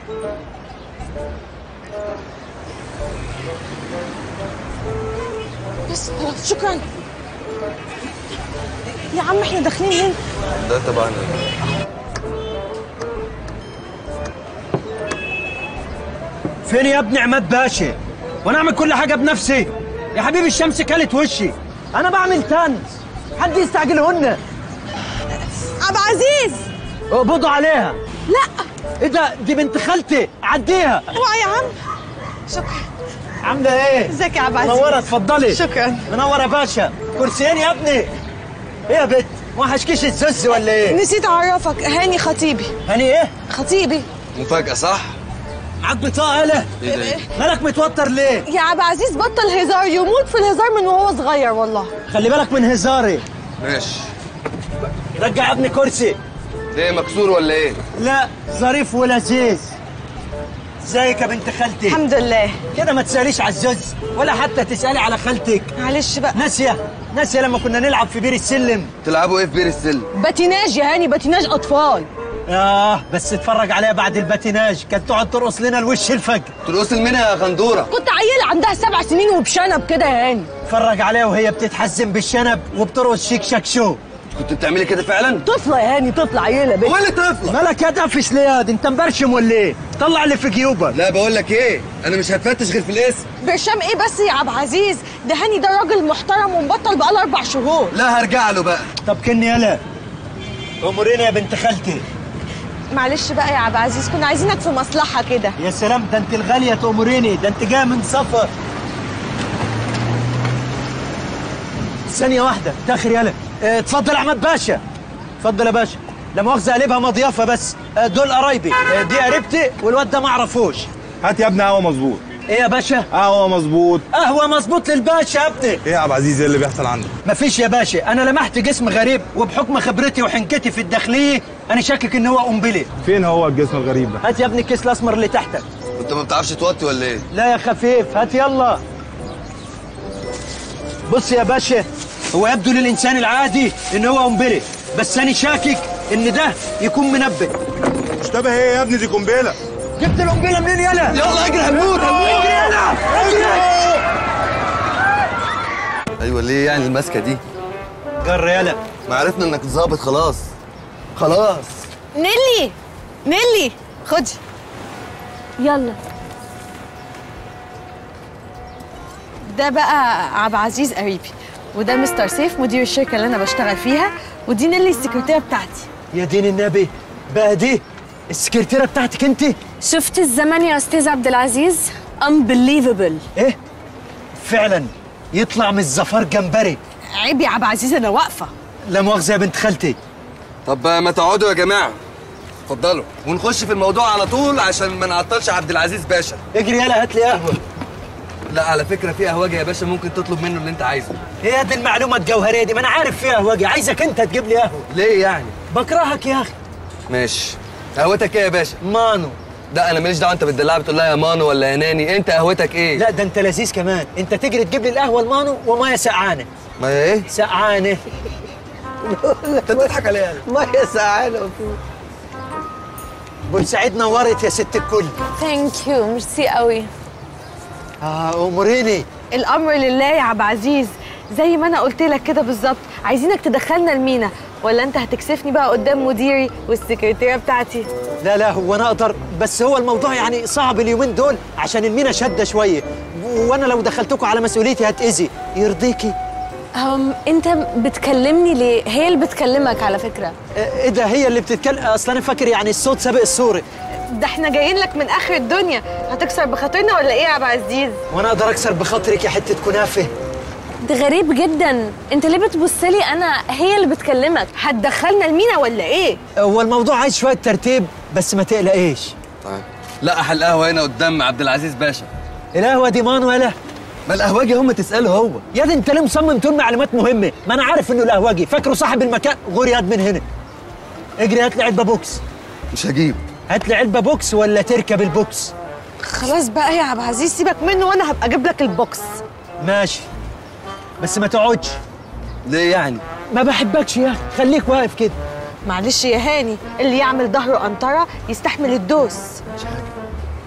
بس خلاص شكرا يا عم احنا داخلين هنا ده طبعا فين يا ابني عماد باشا وانا اعمل كل حاجه بنفسي يا حبيبي الشمس كلت وشي انا بعمل تنس حد يستعجلهن عبد العزيز اقبضوا عليها لا ايه ده دي بنت خالتي عديها اوعى يا عم شكرا عامله ايه ازيك يا عبد العزيز منوره اتفضلي شكرا منور يا باشا كرسيين يا ابني ايه يا بت ما حشكيش الزز ولا ايه نسيت اعرفك هاني خطيبي هاني ايه خطيبي مفاجأة صح؟ معاك بطاقه يالا ايه ده ايه؟ مالك متوتر ليه يا عبد العزيز بطل هزار يموت في الهزار من وهو صغير والله خلي بالك من هزاري ماشي رجع يا ابني كرسي ليه مكسور ولا ايه؟ لا ظريف ولذيذ ازيك يا بنت خالتي الحمد لله كده ما تساليش على الزوز ولا حتى تسالي على خالتك معلش بقى ناسيه ناسيه لما كنا نلعب في بير السلم تلعبوا ايه في بير السلم؟ باتيناج يا هاني باتيناج اطفال اه بس اتفرج عليها بعد الباتيناج كانت تقعد ترقص لنا الوش الفجر ترقص منها يا غندورة كنت عيلة عندها سبع سنين وبشنب كده يا هاني اتفرج عليها وهي بتتحزن بالشنب وبترقص شيك شاك شو كنت بتعملي كده فعلا؟ طفلة يا هاني طفلة عيلة بنت هو اللي طفلة مالك يا دفش ليه يا دي؟ انت مبرشم ولا ايه طلع اللي في جيوبك لا بقول لك ايه انا مش هتفتش غير في الاسم برشام ايه بس يا عبد العزيز ده هاني ده راجل محترم ومبطل بقاله اربع شهور لا هرجع له بقى طب كني يلا اموريني يا بنت خالتي معلش بقى يا عبد العزيز كنا عايزينك في مصلحة كده يا سلام ده انت الغاليه تأمريني ده انت جايه من سفر ثانية واحدة تاخر يلا اه، اتفضل يا احمد باشا اتفضل يا باشا لا مؤاخذة قلبها مضيافة بس اه، دول قرايبي اه، دي قريبتي والواد ده ما اعرفوش هات يا ابني قهوه مظبوط ايه يا باشا قهوه مظبوط قهوة مظبوط للباشا يا ابني ايه يا عبد العزيز ايه اللي بيحصل عندك مفيش يا باشا انا لمحت جسم غريب وبحكم خبرتي وحنكتي في الداخلية انا شاكك ان هو قنبلة فين هو الجسم الغريب ده هات يا ابني الكيس الاسمر اللي تحتك انت ما بتعرفش توطي ولا ايه؟ لا يا خفيف هات يلا بص يا باشا هو يبدو للانسان العادي ان هو قنبله بس انا شاكك ان ده يكون منبه مشتبه ايه يا ابني دي قنبله جبت القنبله منين يلا يلا اجري هنموت هنموت اجري يلا اجري ايوه ليه يعني الماسكة دي؟ جر يلا ما عرفنا انك ظابط خلاص خلاص نيلي نيلي خدي يلا ده بقى عبد العزيز قريبي وده مستر سيف مدير الشركة اللي أنا بشتغل فيها ودي نيلي السكرتيرة بتاعتي يا دين النبي بقى دي السكرتيره بتاعتك انت شفت الزمن يا استاذ عبد العزيز unbelievable ايه فعلا يطلع من الزفار جمبري عيب يا عبد العزيز أنا واقفة لا مؤاخذه يا بنت خالتي طب ما تقعدوا يا جماعة اتفضلوا ونخش في الموضوع على طول عشان ما نعطلش عبد العزيز باشا اجري يلا هات لي قهوه لا على فكرة في قهوجي يا باشا ممكن تطلب منه اللي انت عايزه هي دي المعلومه الجوهريه دي ما انا عارف فيها قهوجي عايزك انت تجيب لي قهوه ليه يعني؟ بكرهك يا اخي ماشي قهوتك ايه يا باشا؟ مانو لا انا ماليش دعوه انت بتدلعها بتقول لها يا مانو ولا يا ناني انت قهوتك ايه؟ لا ده انت لذيذ كمان انت تجري تجيب لي القهوه المانو وميه سقعانه ما هي ايه؟ سقعانه انت بتضحك عليها ميه سقعانه بورسعيد نورت يا ست الكل ثانك يو ميرسي قوي اه اموريني الأمر لله يا عبد العزيز زي ما أنا قلت لك كده بالظبط عايزينك تدخلنا المينا ولا أنت هتكسفني بقى قدام مديري والسكرتيرة بتاعتي لا لا هو انا اقدر بس هو الموضوع يعني صعب اليومين دول عشان المينا شاده شويه وانا لو دخلتكم على مسؤوليتي هتاذي يرضيكي أم انت بتكلمني ليه هي اللي بتكلمك على فكره آه، ايه ده هي اللي بتتكلم اصل انا فاكر يعني الصوت سابق الصوره ده احنا جايين لك من آخر الدنيا هتكسر بخاطرنا ولا إيه يا عبد العزيز؟ وانا اقدر اكسر بخاطرك يا حته كنافه ده غريب جدا انت ليه بتبصلي انا هي اللي بتكلمك هتدخلنا المينا ولا إيه؟ هو الموضوع عايز شويه ترتيب بس ما تقلقيش طيب لا احل قهوه هنا قدام عبد العزيز باشا القهوه دي مان ولا ما القهوجي هم تساله هو يا دي انت ليه مصمم تقول معلومات مهمه ما انا عارف انه القهوجي فاكره صاحب المكان غور ياد من هنا اجري هات لي علبه بوكس مش هجيب هات لي علبه بوكس ولا تركب البوكس خلاص بقى يا عبد العزيز سيبك منه وأنا هبقى أجيب لك البوكس ماشي بس ما تقعدش ليه يعني ما بحبكش يا اخي خليك واقف كده معلش يا هاني اللي يعمل ظهره قنطرة يستحمل الدوس مش حاجه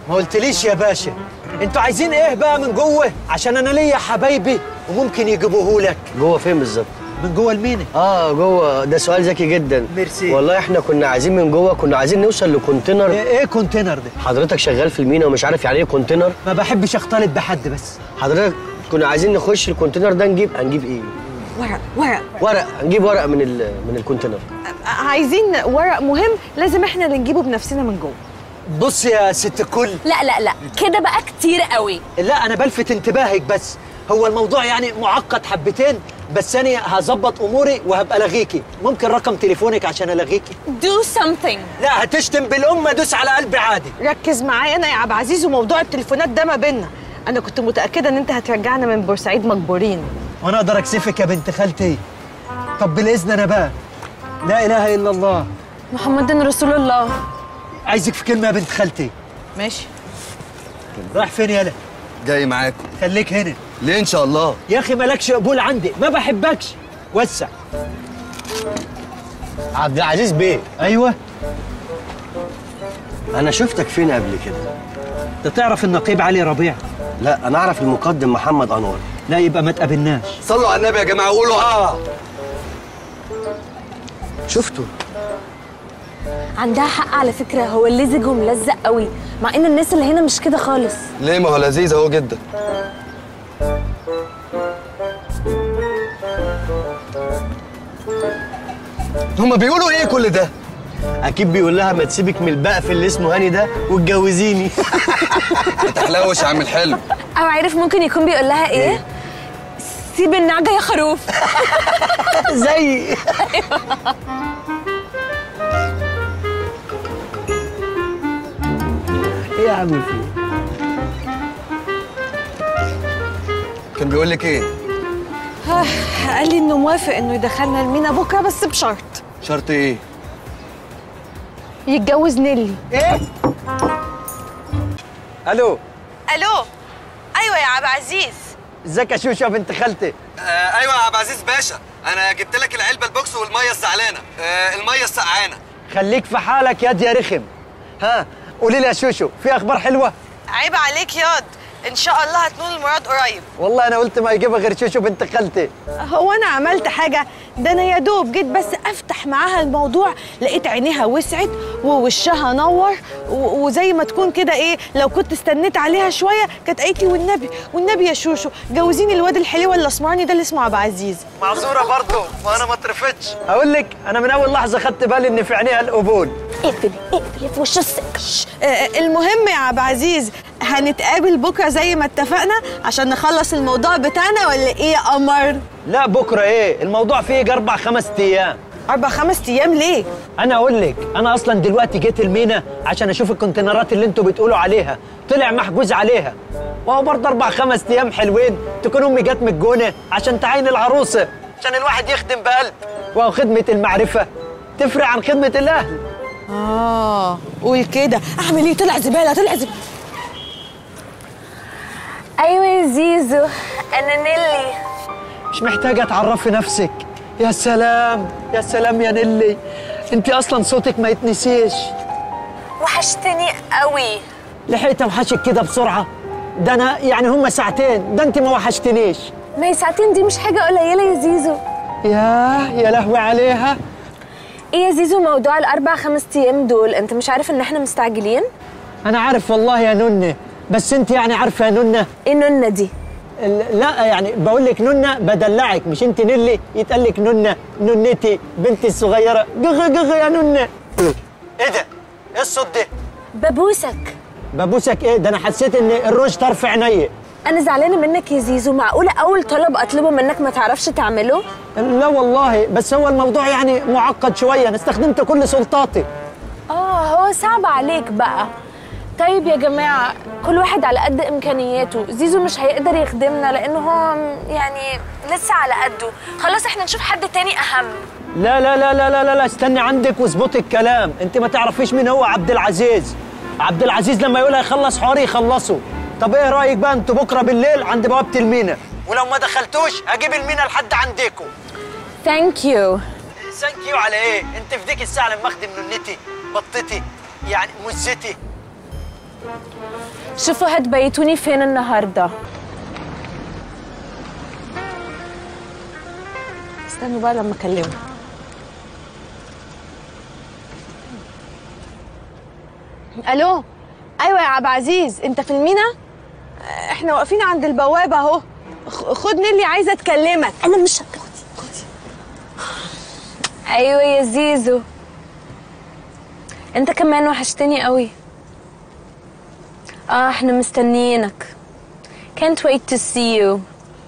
ما قلتليش يا باشا انتوا عايزين ايه بقى من جوه عشان انا ليا حبايبي وممكن يجيبوه لك جوه فين بالظبط من جوه المينا اه جوه ده سؤال ذكي جدا ميرسي. والله احنا كنا عايزين من جوه كنا عايزين نوصل لكونتينر ايه, ايه كونتينر ده حضرتك شغال في المينا ومش عارف يعني ايه كونتينر ما بحبش اختلط بحد بس حضرتك كنا عايزين نخش الكونتينر ده نجيب هنجيب ايه ورق ورق ورق هنجيب ورق من ال... من الكونتينر عايزين ورق مهم لازم احنا اللي نجيبه بنفسنا من جوه بص يا ست الكل لا لا لا كده بقى كتير قوي لا انا بلفت انتباهك بس هو الموضوع يعني معقد حبتين بس انا هظبط اموري وهبقى الغيكي ممكن رقم تليفونك عشان الغيكي do something لا هتشتم بالامه دوس على قلبي عادي ركز معايا انا يا عبد العزيز وموضوع التليفونات ده ما بينا انا كنت متاكده ان انت هترجعنا من بورسعيد مجبورين وانا اقدر اكسفك يا بنت خالتي طب بالاذن انا بقى لا اله الا الله محمد رسول الله عايزك في كلمه يا بنت خالتي ماشي رايح فين يالا جاي معاكم خليك هنا ليه ان شاء الله يا اخي مالكش قبول عندي ما بحبكش وسع عبد العزيز بيه ايوه انا شفتك فين قبل كده انت تعرف النقيب علي ربيع لا انا اعرف المقدم محمد انور لا يبقى ما تقابلناش صلوا على النبي يا جماعه قولوا اه شفته عندها حق على فكره هو لزج وملزق قوي مع ان الناس اللي هنا مش كده خالص ليه ما هو لذيذ اهو جدا هما بيقولوا ايه كل ده اكيد بيقول لها ما تسيبك من البقف اللي اسمه هاني ده واتجوزيني تحلوش يا عم الحلو او عارف ممكن يكون بيقول لها ايه سيب النعجه يا خروف زي ايه يا عم في كان بيقول لك ايه قال لي انه موافق انه يدخلنا المينا بكره بس بشرط شرط ايه يتجوز نيلي الو الو ايوه يا عبد العزيز ازيك يا شوشو يا بنت خالتي آه ايوه يا عبد العزيز باشا انا جبت لك العلبه البوكس والميه الزعلانه آه الميه السقعانه خليك في حالك ياد يا رخم ها قولي لي يا شوشو في اخبار حلوه عيب عليك ياض ان شاء الله هتنول المراد قريب والله انا قلت ما يجيبها غير شوشو بنت خالتي هو انا عملت حاجه ده انا يا دوب جيت بس افتح معاها الموضوع لقيت عينيها وسعت ووشها نور و- وزي ما تكون كده ايه لو كنت استنيت عليها شويه كانت قالت لي والنبي والنبي يا شوشو جوزيني الواد الحلو الاسمراني ده اللي اسمه عبد العزيز معذوره برضه وانا ما اترفتش اقول لك انا من اول لحظه خدت بالي ان في عينيها القبول اقفلي اقفلي في وش السك آه، المهم يا عبد العزيز هنتقابل بكره زي ما اتفقنا عشان نخلص الموضوع بتاعنا ولا ايه يا قمر لا بكره ايه الموضوع فيه يجي اربع خمس ايام اربع خمس ايام ليه انا اقول لك انا اصلا دلوقتي جيت المينا عشان اشوف الكونتينرات اللي انتوا بتقولوا عليها طلع محجوز عليها وهو برضه اربع خمس ايام حلوين تكون امي جت من الجونه عشان تعين العروسه عشان الواحد يخدم بقلب وهو خدمه المعرفه تفرق عن خدمه الاهل اه قول كده اعمل ايه طلع زباله طلع زباله ايوه يا زيزو انا نيلي مش محتاجه تعرفي نفسك يا سلام يا سلام يا نيلي انت اصلا صوتك ما يتنسيش وحشتني قوي لحقت اوحشك كده بسرعه ده انا يعني هم ساعتين ده انت ما وحشتنيش ما هي ساعتين دي مش حاجه قليله يا زيزو ياه يا لهوي عليها ايه يا زيزو موضوع الاربع خمس ايام دول انت مش عارف ان احنا مستعجلين انا عارف والله يا ننه بس انت يعني عارفه يا ننه ايه نونه دي ال- لا يعني بقول لك ننه بدلعك مش انت نيلي يتقال لك ننه ننتي بنتي الصغيره جغ جغ يا ننه ايه ده ايه الصوت ده ببوسك ببوسك ايه ده انا حسيت ان الروج طرف عينيا انا زعلانه منك يا زيزو معقوله اول طلب اطلبه منك ما تعرفش تعمله لا والله بس هو الموضوع يعني معقد شويه انا استخدمت كل سلطاتي اه هو صعب عليك بقى طيب يا جماعة كل واحد على قد إمكانياته زيزو مش هيقدر يخدمنا لأنه هو يعني لسه على قده خلاص احنا نشوف حد تاني أهم لا لا لا لا لا لا, لا استني عندك واظبطي الكلام انت ما تعرفيش مين هو عبد العزيز عبد العزيز لما يقول هيخلص حواري يخلصه طب ايه رايك بقى انتوا بكره بالليل عند بوابه المينا ولو ما دخلتوش هجيب المينا لحد عندكم ثانك يو ثانك يو على ايه انت في ديك الساعه لما اخدم ننتي بطتي يعني مزتي شوفوا هتبيتوني فين النهارده استنوا بقى لما اكلمه الو ايوه يا عبد العزيز انت في المينا احنا واقفين عند البوابه اهو خ- خد نيلي عايزه اتكلمك انا مش ايوه يا زيزو انت كمان وحشتني قوي اه احنا مستنيينك can't wait to see you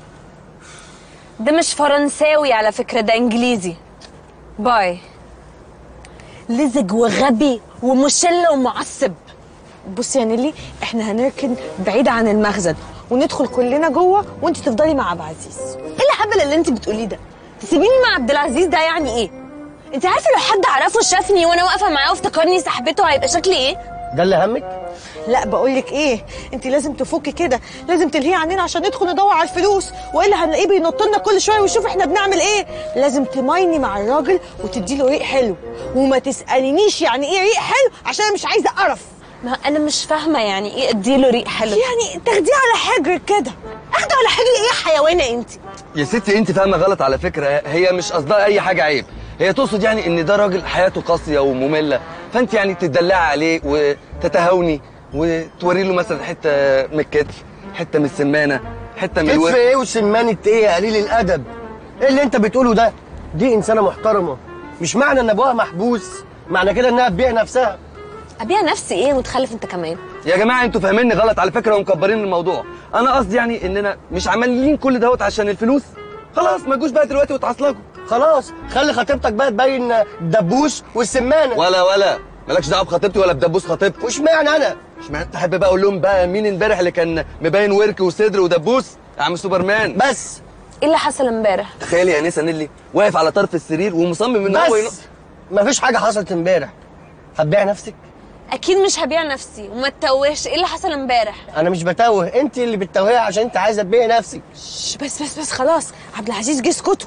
ده مش فرنساوي على فكرة ده انجليزي باي لزج وغبي ومشل ومعصب بصي يا نيلي احنا هنركن بعيد عن المخزن وندخل كلنا جوه وانت تفضلي مع عبد العزيز ايه الهبل اللي انت بتقوليه ده تسيبيني مع عبد العزيز ده يعني ايه انت عارفه لو حد عرفه شافني وانا واقفه معاه وافتكرني صاحبته هيبقى شكلي ايه ده اللي همك لا بقول لك ايه انت لازم تفكي كده لازم تلهيه عننا عشان ندخل ندور على الفلوس والا هنلاقيه بينط لنا كل شويه ويشوف احنا بنعمل ايه لازم تمايني مع الراجل وتدي له ريق حلو وما تسالينيش يعني ايه ريق حلو عشان انا مش عايزه اقرف ما انا مش فاهمه يعني ايه اديله ريق حلو يعني تاخديه على حجرك كده اخده على حجري ايه يا حيوانه انت يا ستي انت فاهمه غلط على فكره هي مش قصدها اي حاجه عيب هي تقصد يعني ان ده راجل حياته قاسيه وممله فانت يعني تدلعي عليه وتتهاوني وتوري له مثلا حته من الكتف حته من السمانه حته من كتف الوجه ايه وسمانة ايه يا قليل الادب ايه اللي انت بتقوله ده دي انسانه محترمه مش معنى ان ابوها محبوس معنى كده انها تبيع نفسها ابيع نفسي ايه متخلف انت كمان يا جماعه انتوا فاهميني غلط على فكره ومكبرين الموضوع انا قصدي يعني اننا مش عمالين كل دوت عشان الفلوس خلاص ما تجوش بقى دلوقتي وتعصلجوا خلاص خلي خطيبتك بقى تبين الدبوس والسمانه ولا ولا مالكش دعوه بخطيبتي ولا بدبوس خطيبتي وش معنى انا اشمعنى تحب بقى اقول لهم بقى مين امبارح اللي كان مبين ورك وصدر ودبوس يا عم سوبرمان بس ايه اللي حصل امبارح تخيلي يا نسا نيلي واقف على طرف السرير ومصمم ان هو ينط بس مفيش حاجه حصلت امبارح هتبيع نفسك اكيد مش هبيع نفسي وما تتوهش ايه اللي حصل امبارح انا مش بتوه انت اللي بتتوهي عشان انت عايزه تبيعي نفسك شش، بس بس بس خلاص عبد العزيز جه اسكتوا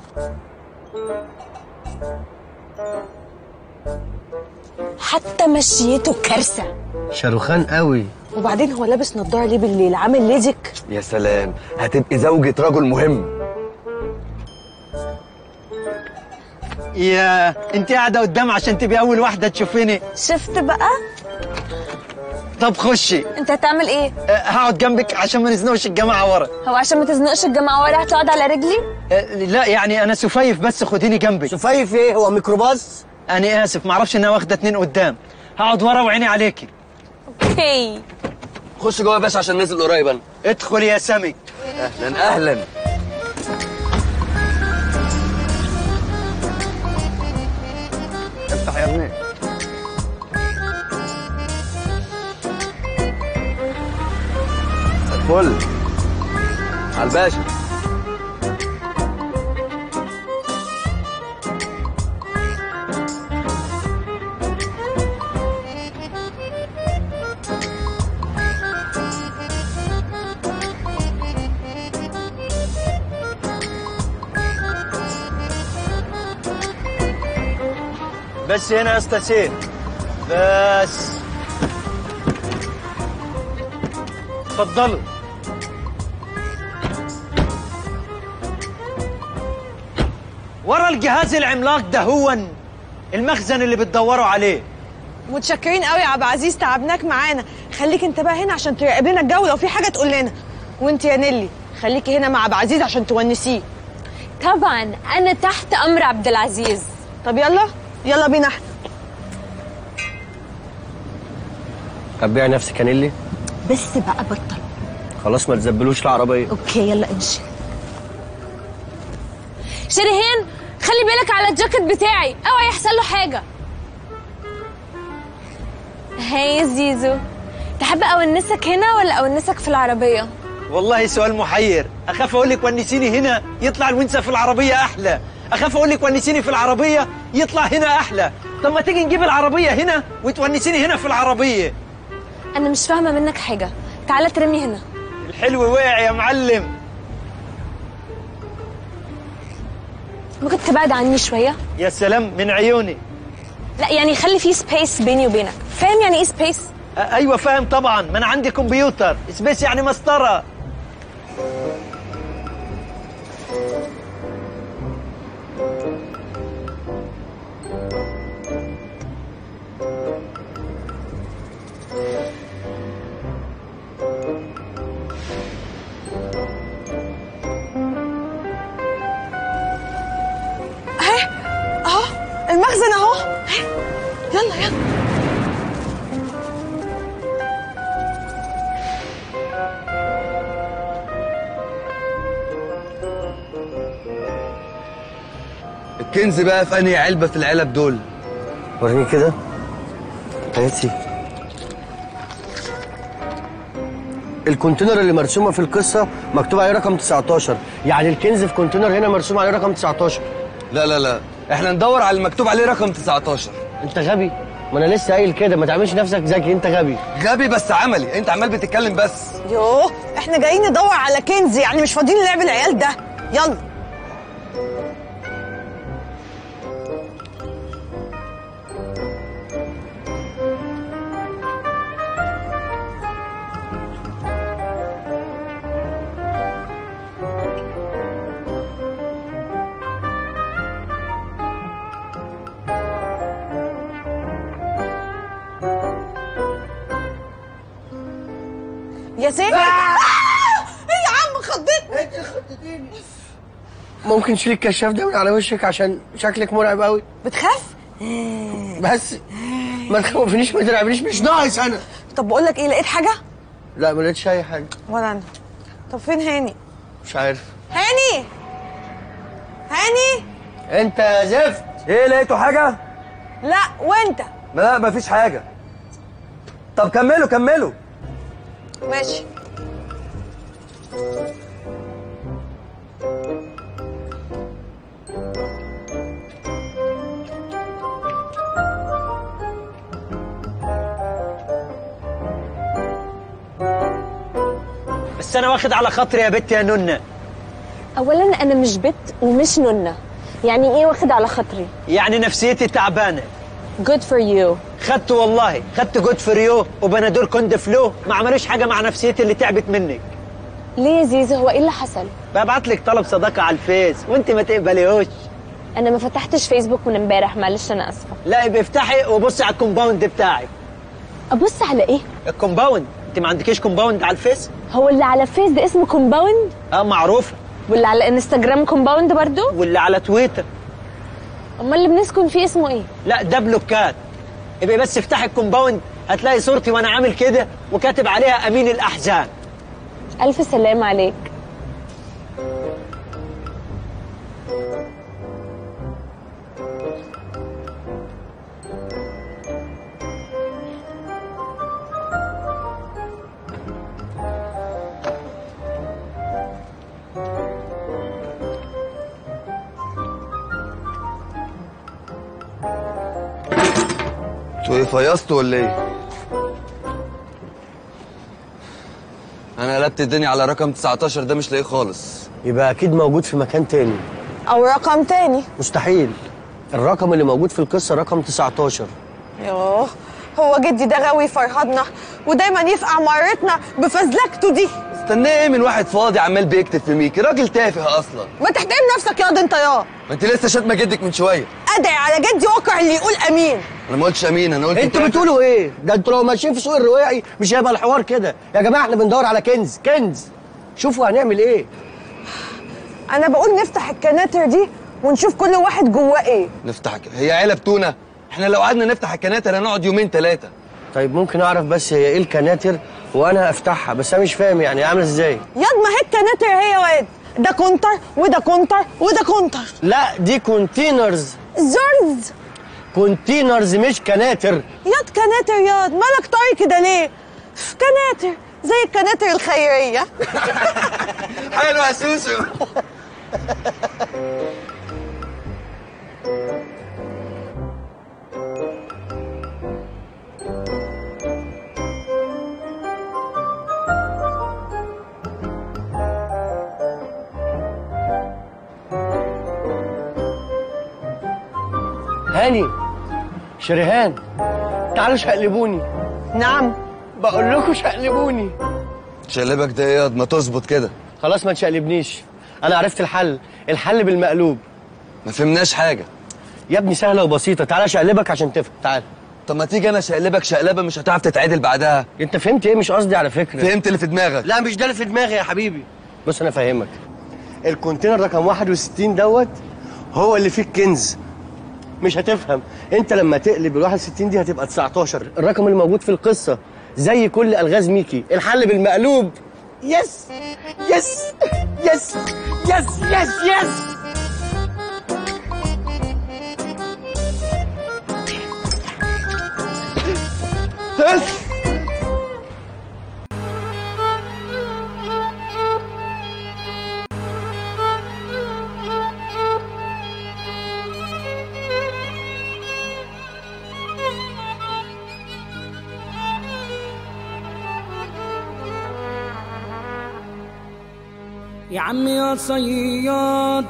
حتى مشيته كارثه شاروخان قوي وبعدين هو لابس نضاره ليه بالليل عامل ليزك يا سلام هتبقي زوجة رجل مهم يا انت قاعده قدام عشان تبقي اول واحده تشوفيني شفت بقى طب خشي انت هتعمل ايه أه، هقعد جنبك عشان ما نزنقش الجماعه ورا هو عشان ما تزنقش الجماعه ولا هتقعد على رجلي أه، لا يعني انا سفيف بس خديني جنبك سفيف ايه هو ميكروباص انا اسف معرفش انها واخده اتنين قدام هقعد ورا وعيني عليكي اوكي خش جوه يا باشا عشان نازل قريب انا ادخل يا سمك اهلا اهلا افتح يا ابني الفل على الباشا بس هنا يا اسطى سيف بس اتفضلوا ورا الجهاز العملاق ده هو المخزن اللي بتدوروا عليه متشكرين قوي يا عبد العزيز تعبناك معانا خليك انت بقى هنا عشان تراقب لنا الجو لو في حاجه تقول لنا وانت يا نيلي خليكي هنا مع عبد العزيز عشان تونسيه طبعا انا تحت امر عبد العزيز طب يلا يلا بينا احنا هتبيع نفسك يا نيلي بس بقى بطل خلاص ما تزبلوش العربيه اوكي يلا امشي شريهان خلي بالك على الجاكيت بتاعي اوعى يحصل له حاجه هاي زيزو تحب اونسك هنا ولا اونسك في العربيه والله سؤال محير اخاف اقول لك ونسيني هنا يطلع الونسه في العربيه احلى اخاف اقول لك ونسيني في العربيه يطلع هنا احلى طب ما تيجي نجيب العربيه هنا وتونسيني هنا في العربيه انا مش فاهمه منك حاجه تعالى ترمي هنا الحلو وقع يا معلم ممكن تبعد عني شويه يا سلام من عيوني لا يعني خلي في سبيس بيني وبينك فاهم يعني ايه سبيس ايوه فاهم طبعا ما انا عندي كمبيوتر سبيس يعني مسطره اهي اهو المخزن اهو اهي. يلا يلا الكنز بقى في انهي علبه في العلب دول وريني كده هاتي الكونتينر اللي مرسومه في القصه مكتوب عليه رقم 19 يعني الكنز في كونتينر هنا مرسوم عليه رقم 19 لا لا لا احنا ندور على المكتوب عليه رقم 19 انت غبي ما انا لسه قايل كده ما تعملش نفسك ذكي انت غبي غبي بس عملي انت عمال بتتكلم بس يوه احنا جايين ندور على كنز يعني مش فاضيين لعب العيال ده يلا يا سيدي آه! ايه يا عم خضتني ممكن تشيل الكشاف ده من على وشك عشان شكلك مرعب قوي بتخاف بس ما تخوفنيش ما ترعبنيش مش ناقص انا طب بقول لك ايه لقيت حاجه لا ما لقيتش اي حاجه ولا انا طب فين هاني مش عارف هاني هاني انت يا زفت ايه لقيتوا حاجه لا وانت لا مفيش حاجه طب كملوا كملوا ماشي بس انا واخد على خاطري يا بت يا نونه اولا انا مش بت ومش نونه يعني ايه واخد على خاطري يعني نفسيتي تعبانه good for you خدت والله خدت جود فريو وبنادول كوند فلو ما عملوش حاجه مع نفسيتي اللي تعبت منك ليه يا زيزو هو ايه اللي حصل ببعت لك طلب صداقه على الفيس وانت ما تقبليهوش انا ما فتحتش فيسبوك من امبارح معلش انا اسفه لا يبقى افتحي وبصي على الكومباوند بتاعك ابص على ايه الكومباوند انت ما عندكيش كومباوند على الفيس هو اللي على فيس ده اسمه كومباوند اه معروفه واللي على انستجرام كومباوند برضو واللي على تويتر امال اللي بنسكن فيه اسمه ايه لا ده بلوكات يبقى بس افتحي الكومباوند هتلاقي صورتي وانا عامل كده وكاتب عليها امين الاحزان الف سلام عليك انتوا ايه فيصتوا ولا ايه؟ انا قلبت الدنيا على رقم 19 ده مش لاقيه خالص يبقى اكيد موجود في مكان تاني او رقم تاني مستحيل الرقم اللي موجود في القصه رقم 19 يوه هو جدي ده غاوي فرهدنا ودايما يفقع مرتنا بفزلكته دي استناه ايه من واحد فاضي عمال بيكتب في ميكي راجل تافه اصلا ما تحترم نفسك ياض انت يا ما انت لسه شاتمه جدك من شويه ادعي على جدي وقع اللي يقول امين انا ما قلتش امين انا قلت انتوا تافه. بتقولوا ايه ده انتوا لو ماشيين في سوق الرواعي مش هيبقى الحوار كده يا جماعه احنا بندور على كنز كنز شوفوا هنعمل ايه انا بقول نفتح الكناتر دي ونشوف كل واحد جواه ايه نفتح ك- هي علب تونه احنا لو قعدنا نفتح الكناتر هنقعد يومين ثلاثه طيب ممكن اعرف بس هي ايه الكناتر وانا افتحها بس انا مش فاهم يعني عامله ازاي ياض ما هي الكناتر هي واد ده كونتر وده كونتر وده كونتر لا دي كونتينرز زرز كونتينرز مش كناتر ياض كناتر ياض مالك طري كده ليه كناتر زي الكناتر الخيريه حلو يا سوسو هاني شريهان تعالوا شقلبوني نعم بقول لكم شقلبوني شقلبك ده ايه ما تظبط كده خلاص ما تشقلبنيش انا عرفت الحل الحل بالمقلوب ما فهمناش حاجه يا ابني سهله وبسيطه تعالى شقلبك عشان تفهم تعال طب ما تيجي انا شقلبك شقلبه مش هتعرف تتعدل بعدها انت فهمت ايه مش قصدي على فكره فهمت اللي في دماغك لا مش ده اللي في دماغي يا حبيبي بص انا فاهمك الكونتينر رقم 61 دوت هو اللي فيه الكنز مش هتفهم انت لما تقلب ال 61 دي هتبقى 19 الرقم اللي موجود في القصه زي كل الغاز ميكي الحل بالمقلوب يس يس يس يس يس يس بس يا عمي يا صياد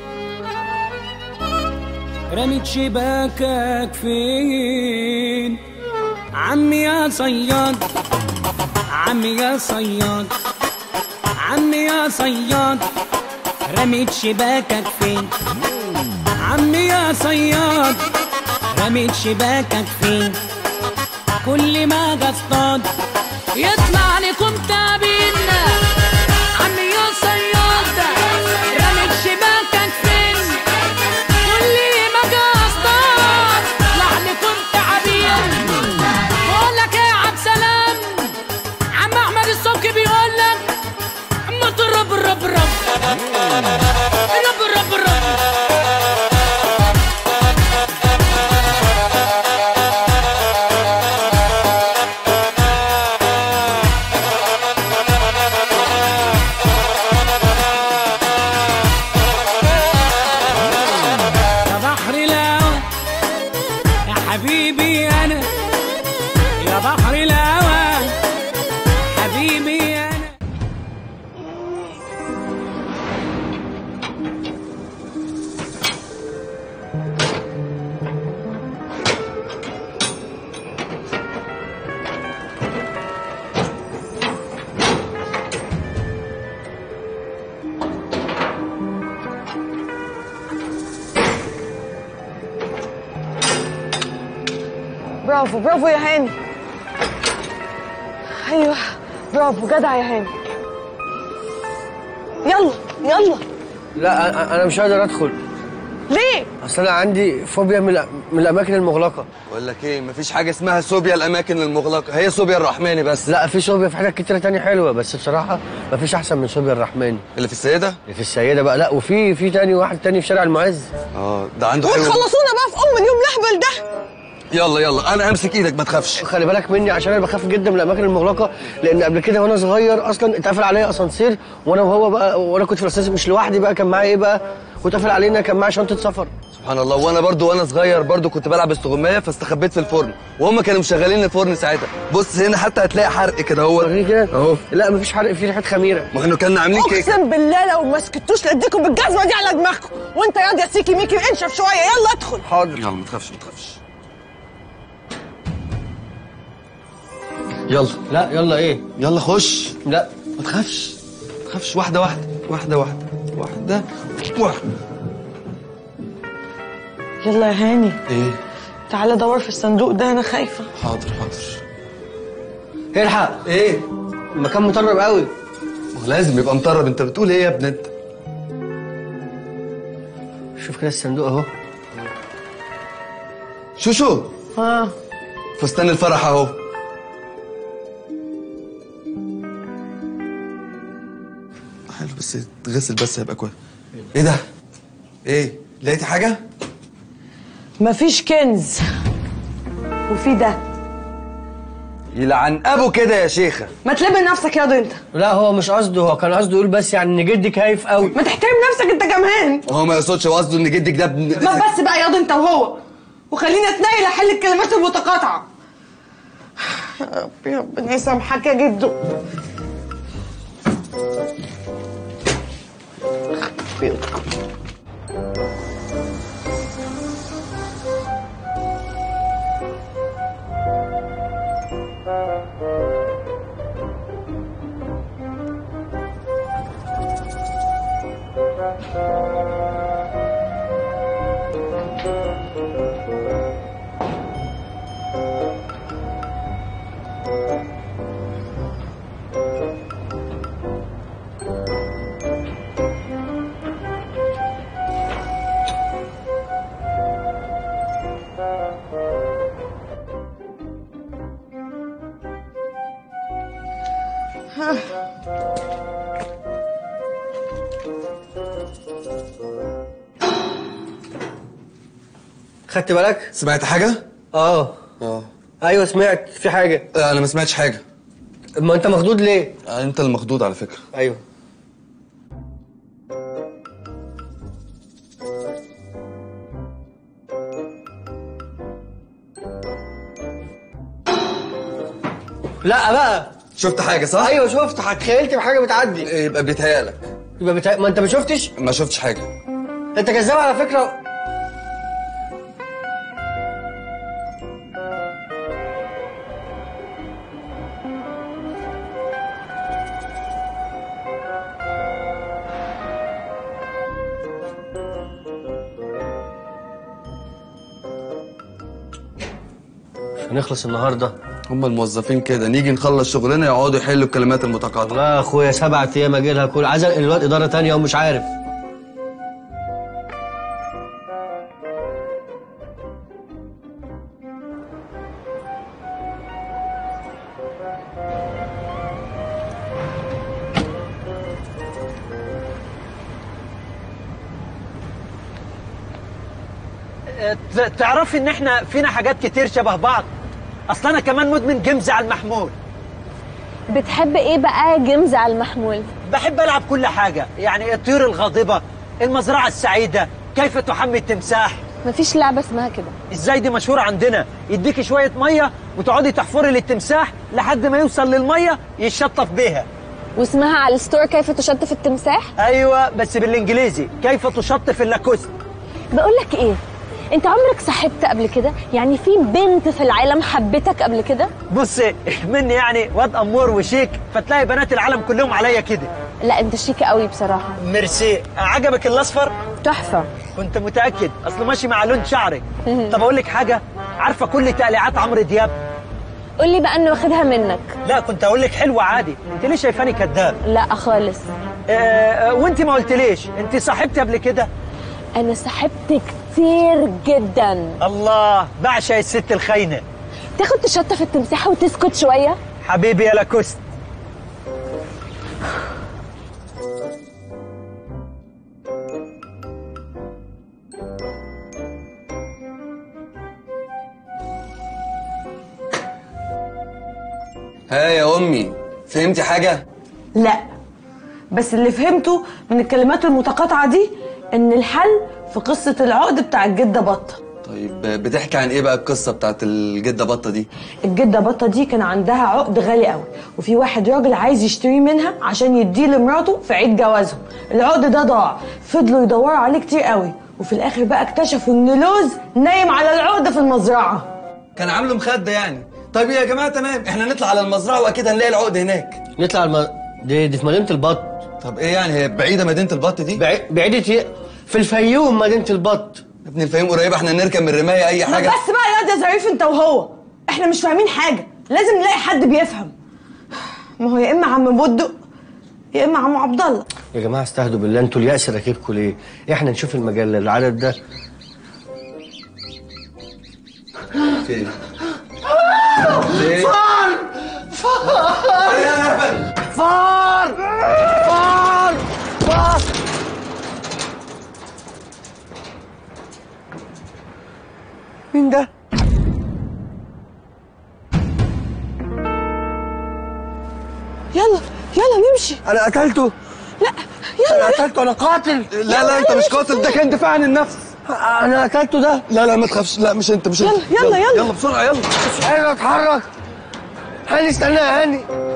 رميت شباكك فين عمي يا صياد عمي يا صياد عمي يا صياد رميت شباكك فين عمي يا صياد رميت شباكك فين كل ما اجي اصطاد يطلع لكم تعبين عمي يا صياد رميت شباكك فين كل ما اجي اصطاد يطلع لكم تعبين بقول لك ايه يا عبد سلام عم احمد الصبحي بيقول لك اما ترب رب رب رب رب رب يا بحر الهوى يا حبيبي انا يا بحر الهوى حبيبي انا برافو برافو يا هاني ايوه برافو جدع يا هاني يلا يلا لا أنا- انا مش قادر ادخل ليه اصل انا عندي فوبيا من الأ- من الاماكن المغلقه بقول لك ايه مفيش حاجه اسمها صوبيا الاماكن المغلقه هي صوبيا الرحماني بس لا في صوبيا في حاجات كتيره تانية حلوه بس بصراحه مفيش احسن من صوبيا الرحمن اللي في السيده اللي في السيده بقى لا وفي في تاني واحد تاني في شارع المعز اه ده عنده حلو وتخلصونا بقى في ام اليوم الاهبل ده يلا يلا انا امسك ايدك ما تخافش خلي بالك مني عشان انا بخاف جدا من الاماكن المغلقه لان قبل كده وانا صغير اصلا اتقفل عليا اسانسير وانا وهو بقى وانا كنت في الاسانسير مش لوحدي بقى كان معايا ايه بقى واتقفل علينا كان معايا شنطه سفر سبحان الله وانا برضو وانا صغير برضو كنت بلعب استغمايه فاستخبيت في الفرن وهم كانوا مشغلين الفرن ساعتها بص هنا حتى هتلاقي حرق كده هو وريني كده اهو لا مفيش حرق في ريحه خميره ما احنا كنا عاملين كيك اقسم بالله لو ما سكتوش لاديكم بالجزمه دي على دماغكم وانت ياض يا سيكي ميكي انشف شويه يلا ادخل حاضر يلا ما تخافش ما تخافش يلا لا يلا ايه يلا خش لا ما تخافش ما تخافش واحده واحده واحده واحده واحده واحده يلا يا هاني ايه تعالى دور في الصندوق ده انا خايفه حاضر حاضر الحق ايه المكان مطرب قوي ما هو لازم يبقى مطرب انت بتقول ايه يا ابني انت شوف كده الصندوق اهو شو شو اه فستان الفرح اهو حلو بس تغسل بس هيبقى كويس ايه ده ايه لقيتي حاجه مفيش كنز وفي ده يلعن ابو كده يا شيخه ما تلم نفسك ياض انت لا هو مش قصده هو كان قصده يقول بس يعني ان جدي خايف قوي ما تحترم نفسك انت كمان هو ما يقصدش هو قصده ان جدك ده ابن ما بس بقى ياض انت وهو وخلينا اتنقل احل الكلمات المتقاطعه يا ربي ربنا يسامحك يا جدو خدت بالك؟ سمعت حاجه اه اه ايوه سمعت في حاجه انا ما سمعتش حاجه ما انت مخضوض ليه؟ انت المخضوض على فكره ايوه لا بقى شفت حاجه صح ايوه شفت تخيلت بحاجه بتعدي يبقى بيتهيألك يبقى بتا... ما انت ما شفتش ما شفتش حاجه انت كذاب على فكره هنخلص النهارده هم الموظفين كده نيجي نخلص شغلنا يقعدوا يحلوا الكلمات المتقاطعه لا يا اخويا سبعة ايام اجي لها كل عايز الواد اداره تانية ومش عارف ت- تعرفي ان احنا فينا حاجات كتير شبه بعض اصل انا كمان مدمن جيمز على المحمول بتحب ايه بقى جيمز على المحمول بحب العب كل حاجه يعني الطيور الغاضبه المزرعه السعيده كيف تحمي التمساح مفيش لعبه اسمها كده ازاي دي مشهوره عندنا يديكي شويه ميه وتقعدي تحفري للتمساح لحد ما يوصل للميه يشطف بيها واسمها على الستور كيف تشطف التمساح ايوه بس بالانجليزي كيف تشطف اللاكوست بقول لك ايه انت عمرك صاحبت قبل كده يعني في بنت في العالم حبتك قبل كده بصي مني يعني واد امور وشيك فتلاقي بنات العالم كلهم عليا كده لا انت شيك قوي بصراحه ميرسي عجبك الاصفر تحفه كنت متاكد اصل ماشي مع لون شعرك طب اقول لك حاجه عارفه كل تقليعات عمرو دياب قول لي بقى انه واخدها منك لا كنت اقول لك حلوه عادي انت ليه شايفاني كذاب لا خالص آه آه، وانت ما قلتليش انت صاحبتي قبل كده انا صاحبت كتير جدا الله بعشق الست الخاينه تاخد تشطف التمساح وتسكت شويه حبيبي يا لاكوست ها يا امي فهمتي حاجه لا بس اللي فهمته من الكلمات المتقاطعة دي إن الحل في قصة العقد بتاع الجدة بطة طيب بتحكي عن ايه بقى القصه بتاعت الجده بطه دي الجدة بطة دي كان عندها عقد غالي قوي وفي واحد راجل عايز يشتريه منها عشان يديه لمراته في عيد جوازهم العقد ده ضاع فضلوا يدوروا عليه كتير قوي وفي الاخر بقى اكتشفوا ان لوز نايم على العقد في المزرعة كان عامله مخده يعني طيب يا جماعه تمام احنا نطلع على المزرعه واكيد هنلاقي العقد هناك نطلع الم... دي, دي في مدينه البط طب ايه يعني هي بعيده مدينه البط دي بعي... بعيدة ايه؟ في الفيوم مدينه البط يا ابني الفيوم قريبه احنا نركب من الرمايه اي ما حاجه بس بقى يا ده ظريف انت وهو احنا مش فاهمين حاجة لازم نلاقي حد بيفهم ما هو يا اما عم بودق يا اما عم عبد الله يا جماعه استهدوا بالله انتوا اليأس راكبكم ليه؟ احنا نشوف المجله العدد ده فين فين فار فار فار فار فار مين ده؟ يلا يلا نمشي انا قتلته لا انا يلا قتلته انا قاتل لا لا انت مش قاتل ده كان دفاع عن النفس انا قتلته ده لا لا ما تخافش لا مش انت مش انت يلا، يلا، يلا. يلا بسرعه يلا مش قادر اتحرك هاني استنى يا هاني